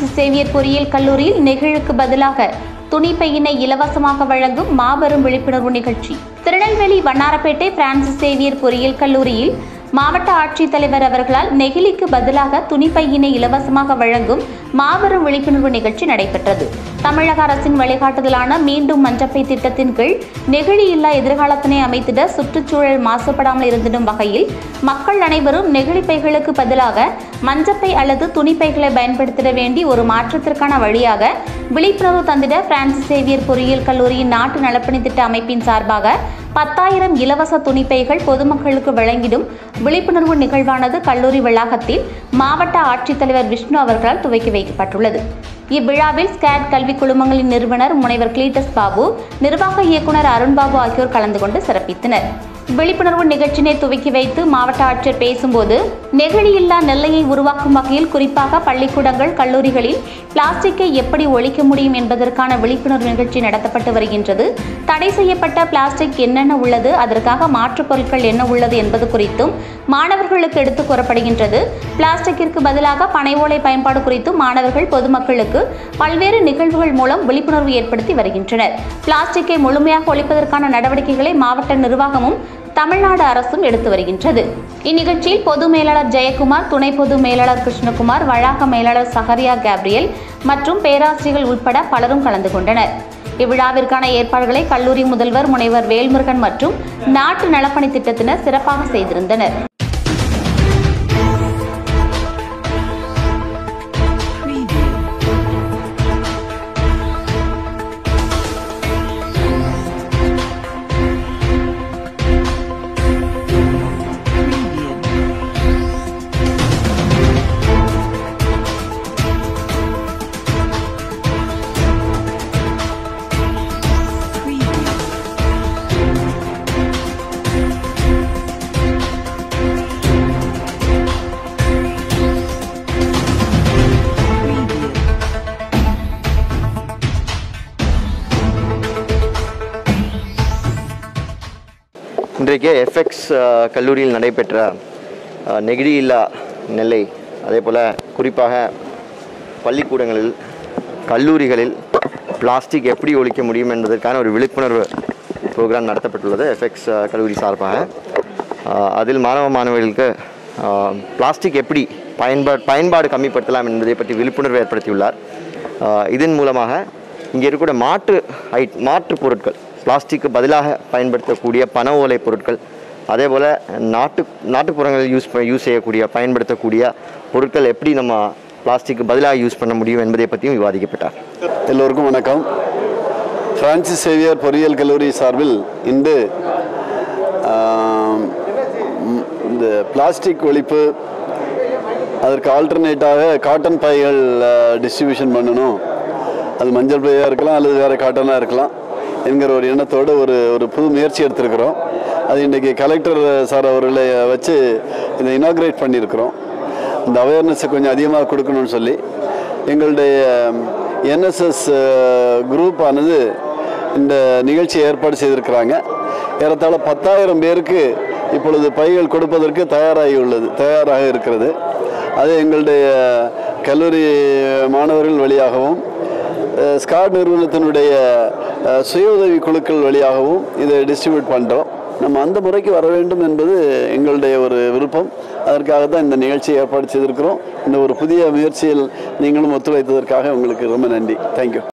Francis Xavier பொறியியல் கல்லூரியில் நெகிழுக்கு பதிலாக துணிப்பையினை இலவசமாக வழங்கும் மாபெரும் விழிப்புணர்வு நிகழ்ச்சி திருநெல்வேலி வண்ணாரப்பேட்டை பிரான்சிஸ் சேவியர் பொறியியல் கல்லூரியில் மாவட்ட ஆட்சித்தலைவர் அவர்களால் நெகிழிக்கு பதிலாக துணிப்பையினை இலவசமாக வழங்கும் மாபெரும் விழிப்புணர்வு நிகழ்ச்சி நடைபெற்றது தமிழக அரசின் வழிகாட்டுதலான மீண்டும் மஞ்சப்பை திட்டத்தின் கீழ் நெகிழி இல்லா எதிர்காலத்தினை அமைத்திட சுற்றுச்சூழல் மாசுபடாமல் இருந்திடும் வகையில் மக்கள் அனைவரும் நெகிழி பைகளுக்கு பதிலாக மஞ்சப்பை அல்லது துணிப்பைகளை பயன்படுத்திட வேண்டி ஒரு மாற்றத்திற்கான வழியாக விழிப்புணர்வு தந்திட பிரான்சிஸ் சேவியர் பொறியியல் கல்லூரியின் நாட்டு நலப்பணி திட்ட அமைப்பின் சார்பாக பத்தாயிரம் இலவச துணிப்பைகள் பொதுமக்களுக்கு வழங்கிடும் விழிப்புணர்வு நிகழ்வானது கல்லூரி வளாகத்தில் மாவட்ட ஆட்சித்தலைவர் விஷ்ணு அவர்களால் துவக்கி வைக்கப்பட்டுள்ளது இவ்விழாவில் ஸ்கேட் கல்வி குழுமங்களின் நிறுவனர் முனைவர் கிளீட்டஸ் பாபு நிர்வாக இயக்குனர் அருண்பாபு ஆகியோர் கலந்து கொண்டு சிறப்பித்தனர் விழிப்புணர்வு நிகழ்ச்சியினை துவக்கி வைத்து மாவட்ட ஆட்சியர் பேசும்போது நெகிழியில்லா நெல்லையை உருவாக்கும் வகையில் குறிப்பாக பள்ளிக்கூடங்கள் கல்லூரிகளில் பிளாஸ்டிக்கை எப்படி ஒழிக்க முடியும் என்பதற்கான விழிப்புணர்வு நிகழ்ச்சி நடத்தப்பட்டு வருகின்றது தடை செய்யப்பட்ட பிளாஸ்டிக் என்னென்ன உள்ளது அதற்காக மாற்றுப் பொருட்கள் என்ன உள்ளது என்பது குறித்தும் மாணவர்களுக்கு எடுத்துக் கூறப்படுகின்றது பிளாஸ்டிக்கிற்கு பதிலாக பனை ஓலை பயன்பாடு குறித்தும் மாணவர்கள் பொதுமக்களுக்கு பல்வேறு நிகழ்வுகள் மூலம் விழிப்புணர்வு ஏற்படுத்தி வருகின்றனர் பிளாஸ்டிக்கை முழுமையாக ஒழிப்பதற்கான நடவடிக்கைகளை மாவட்ட நிர்வாகமும் தமிழ்நாடு அரசும் எடுத்து வருகின்றது இந்நிகழ்ச்சியில் பொது மேலாளர் ஜெயக்குமார் துணை பொது மேலாளர் கிருஷ்ணகுமார் வளாக மேலாளர் சஹரியா கேப்ரியல் மற்றும் பேராசிரியர்கள் உட்பட பலரும் கலந்து கொண்டனர் இவ்விழாவிற்கான ஏற்பாடுகளை கல்லூரி முதல்வர் முனைவர் வேல்முருகன் மற்றும் நாட்டு நலப்பணி திட்டத்தினர் சிறப்பாக செய்திருந்தனர் இன்றைக்கு எஃப்எக்ஸ் கல்லூரியில் நடைபெற்ற அஹ், நெகிழி இல்லா நெல்லை அதே போல் குறிப்பாக பள்ளிக்கூடங்களில் கல்லூரிகளில் பிளாஸ்டிக் எப்படி ஒழிக்க முடியும் என்பதற்கான ஒரு விழிப்புணர்வு ப்ரோக்ராம் நடத்தப்பட்டுள்ளது எஃப்எக்ஸ் கல்லூரி சார்பாக அஹ், அதில் மாணவ மாணவிகளுக்கு அஹ், பிளாஸ்டிக் எப்படி பயன்பாடு பயன்பாடு கம்மிப்படுத்தலாம் என்பதை பற்றி விழிப்புணர்வு ஏற்படுத்தியுள்ளார் அஹ், இதன் மூலமாக இங்கே இருக்கக்கூடிய மாற்று ஐ மாற்று பொருட்கள் பிளாஸ்டிக்கு பதிலாக பயன்படுத்தக்கூடிய பன ஓலை பொருட்கள் அதே போல் நாட்டு நாட்டுப்புறங்களில் யூஸ் ப- யூஸ் செய்யக்கூடிய பயன்படுத்தக்கூடிய பொருட்கள் எப்படி நம்ம பிளாஸ்டிக்கு பதிலாக யூஸ் பண்ண முடியும் என்பதை பற்றியும் விவாதிக்கப்பட்டார் எல்லோருக்கும் வணக்கம் பிரான்சிஸ் சேவியர் பொறியியல் கல்லூரி சார்பில் இன்று ஆம், ம், இந்த பிளாஸ்டிக் ஒழிப்பு அதற்கு ஆல்டர்னேட்டாக காட்டன் பைகள் டிஸ்ட்ரிபியூஷன் பண்ணணும் அது மஞ்சள் பையாக இருக்கலாம் அல்லது வேறு காட்டனாக இருக்கலாம் என்கிற ஒரு எண்ணத்தோடு ஒரு ஒரு புது முயற்சி எடுத்திருக்கிறோம் அது இன்றைக்கி கலெக்டர் சார் அவர்களை வச்சு இதை இனாக்ரேட் பண்ணியிருக்கிறோம் இந்த அவேர்னஸை கொஞ்சம் அதிகமாக கொடுக்கணும்னு சொல்லி எங்களுடைய என்எஸ்எஸ் குரூப் ஆனது இந்த நிகழ்ச்சியை ஏற்பாடு செய்திருக்கிறாங்க ஏறத்தாழ பத்தாயிரம் பேருக்கு இப்பொழுது பைகள் கொடுப்பதற்கு தயாராகி உள்ளது தயாராக இருக்கிறது அது எங்களுடைய கல்லூரி மாணவர்கள் வழியாகவும் அஹ், ஸ்காட் நிறுவனத்தினுடைய அஹ், சுய உதவி குழுக்கள் வழியாகவும் இதை டிஸ்ட்ரிபியூட் பண்ணுறோம் நம்ம அந்த முறைக்கு வர வேண்டும் என்பது எங்களுடைய ஒரு விருப்பம் அதற்காக தான் இந்த நிகழ்ச்சியை ஏற்பாடு செய்திருக்கிறோம் இந்த ஒரு புதிய முயற்சியில் நீங்களும் ஒத்துழைத்ததற்காக உங்களுக்கு ரொம்ப நன்றி தேங்க்யூ